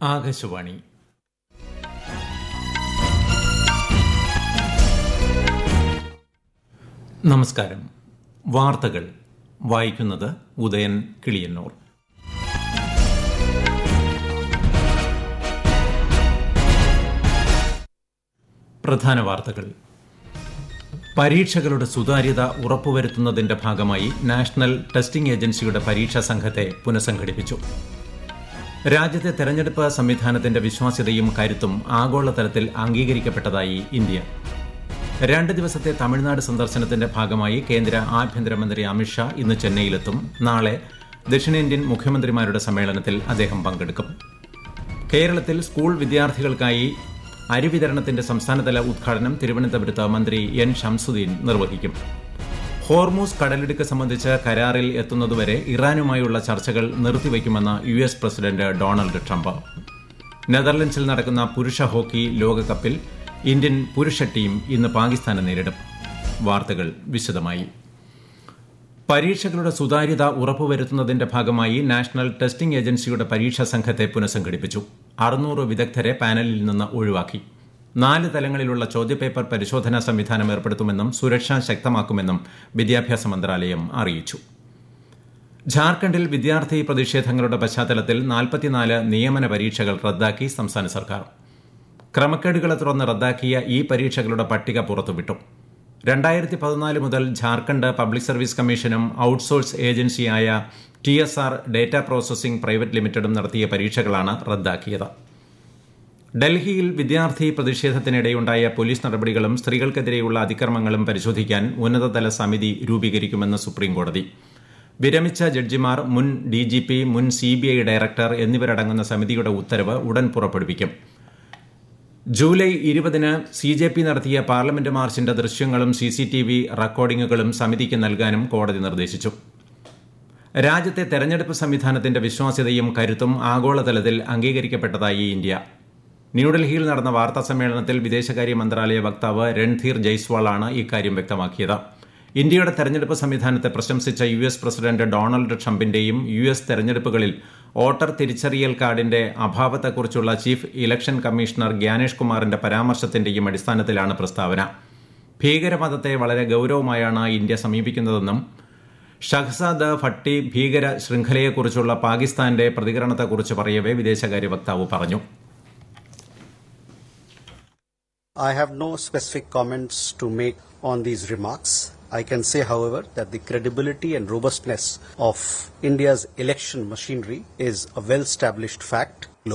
ആകാശവാണി നമസ്കാരം വാർത്തകൾ വായിക്കുന്നത് ഉദയൻ കിളിയന്നൂർ പ്രധാന വാർത്തകൾ പരീക്ഷകളുടെ സുതാര്യത ഉറപ്പുവരുത്തുന്നതിന്റെ ഭാഗമായി നാഷണൽ ടെസ്റ്റിംഗ് ഏജൻസിയുടെ പരീക്ഷാ സംഘത്തെ പുനഃസംഘടിപ്പിച്ചു രാജ്യത്തെ തെരഞ്ഞെടുപ്പ് സംവിധാനത്തിന്റെ വിശ്വാസ്യതയും കരുത്തും ആഗോളതലത്തിൽ അംഗീകരിക്കപ്പെട്ടതായി ഇന്ത്യ രണ്ട് ദിവസത്തെ തമിഴ്നാട് സന്ദർശനത്തിന്റെ ഭാഗമായി കേന്ദ്ര ആഭ്യന്തരമന്ത്രി അമിത്ഷാ ഇന്ന് ചെന്നൈയിലെത്തും നാളെ ദക്ഷിണേന്ത്യൻ മുഖ്യമന്ത്രിമാരുടെ സമ്മേളനത്തിൽ അദ്ദേഹം പങ്കെടുക്കും കേരളത്തിൽ സ്കൂൾ വിദ്യാർത്ഥികൾക്കായി അരി വിതരണത്തിന്റെ സംസ്ഥാനതല ഉദ്ഘാടനം തിരുവനന്തപുരത്ത് മന്ത്രി എൻ ഷംസുദ്ദീൻ നിർവഹിക്കും ഹോർമൂസ് കടലിടുക്ക് സംബന്ധിച്ച് കരാറിൽ എത്തുന്നതുവരെ ഇറാനുമായുള്ള ചർച്ചകൾ നിർത്തിവയ്ക്കുമെന്ന് U S president Donald Trump നെതർലൻഡ്സിൽ നടക്കുന്ന പുരുഷ ഹോക്കി ലോകകപ്പിൽ ഇന്ത്യൻ പുരുഷ ടീം ഇന്ന് പാകിസ്ഥാനെ നേരിടും വാർത്തകൾ വിശദമായി പരീക്ഷകളുടെ സുതാര്യത ഉറപ്പുവരുത്തുന്നതിന്റെ ഭാഗമായി നാഷണൽ ടെസ്റ്റിംഗ് ഏജൻസിയുടെ പരീക്ഷാ സംഘത്തെ പുനഃസംഘടിപ്പിച്ചു അറുന്നൂറ് വിദഗ്ധരെ പാനലിൽ നിന്ന് ഒഴിവാക്കി നാല് തലങ്ങളിലുള്ള ചോദ്യപേപ്പർ പരിശോധനാ സംവിധാനം ഏർപ്പെടുത്തുമെന്നും സുരക്ഷ ശക്തമാക്കുമെന്നും വിദ്യാഭ്യാസ മന്ത്രാലയം അറിയിച്ചു ഝാർഖണ്ഡിൽ വിദ്യാർത്ഥി പ്രതിഷേധങ്ങളുടെ പശ്ചാത്തലത്തിൽ നാൽപ്പത്തിനാല് നിയമന പരീക്ഷകൾ റദ്ദാക്കി സംസ്ഥാന സർക്കാർ ക്രമക്കേടുകളെ തുടർന്ന് റദ്ദാക്കിയ ഈ പരീക്ഷകളുടെ പട്ടിക പുറത്തുവിട്ടു രണ്ടായിരത്തി പതിനാല് മുതൽ ഝാർഖണ്ഡ് പബ്ലിക് സർവീസ് കമ്മീഷനും ഔട്ട്സോഴ്സ് ഏജൻസിയായ T S R data processing private ലിമിറ്റഡും നടത്തിയ പരീക്ഷകളാണ് റദ്ദാക്കിയത് ഡൽഹിയിൽ വിദ്യാർത്ഥി പ്രതിഷേധത്തിനിടെയുണ്ടായ പോലീസ് നടപടികളും സ്ത്രീകൾക്കെതിരെയുള്ള അതിക്രമങ്ങളും പരിശോധിക്കാൻ ഉന്നതതല സമിതി രൂപീകരിക്കുമെന്ന് സുപ്രീംകോടതി വിരമിച്ച ജഡ്ജിമാർ മുൻ ഡിജിപി മുൻ സിബിഐ ഡയറക്ടർ എന്നിവരടങ്ങുന്ന സമിതിയുടെ ഉത്തരവ് ഉടൻ പുറപ്പെടുവിക്കും ജൂലൈ ഇരുപതിന് സി ജെ പി നടത്തിയ പാർലമെന്റ് മാർച്ചിന്റെ ദൃശ്യങ്ങളും സി സി ടി വി റെക്കോർഡിംഗുകളും സമിതിക്ക് നൽകാനും കോടതി നിർദ്ദേശിച്ചു രാജ്യത്തെ തെരഞ്ഞെടുപ്പ് സംവിധാനത്തിന്റെ വിശ്വാസ്യതയും കരുത്തും ആഗോളതലത്തിൽ അംഗീകരിക്കപ്പെട്ടതായി ഇന്ത്യ ന്യൂഡൽഹിയിൽ നടന്ന വാർത്താ സമ്മേളനത്തിൽ വിദേശകാര്യ മന്ത്രാലയ വക്താവ് രൺധീർ ജയ്സ്വാളാണ് ഇക്കാര്യം വ്യക്തമാക്കിയത് ഇന്ത്യയുടെ തെരഞ്ഞെടുപ്പ് സംവിധാനത്തെ പ്രശംസിച്ച യു എസ് പ്രസിഡന്റ് ഡൊണാൾഡ് ട്രംപിന്റെയും യു എസ് തെരഞ്ഞെടുപ്പുകളിൽ വോട്ടർ തിരിച്ചറിയൽ കാർഡിന്റെ അഭാവത്തെക്കുറിച്ചുള്ള ചീഫ് ഇലക്ഷൻ കമ്മീഷണർ ഗ്യാനേഷ് കുമാറിന്റെ പരാമർശത്തിന്റെയും അടിസ്ഥാനത്തിലാണ് പ്രസ്താവന ഭീകരമതത്തെ വളരെ ഗൌരവമായാണ് ഇന്ത്യ സമീപിക്കുന്നതെന്നും ഷഹ്സാദ് ഭട്ടി ഭീകര ശൃംഖലയെക്കുറിച്ചുള്ള പാകിസ്ഥാന്റെ പ്രതികരണത്തെക്കുറിച്ച് പറയവേ വിദേശകാര്യ വക്താവ് പറഞ്ഞു I have no specific comments to make on these remarks. I can say, however, that the credibility and robustness of India's election machinery is a well established fact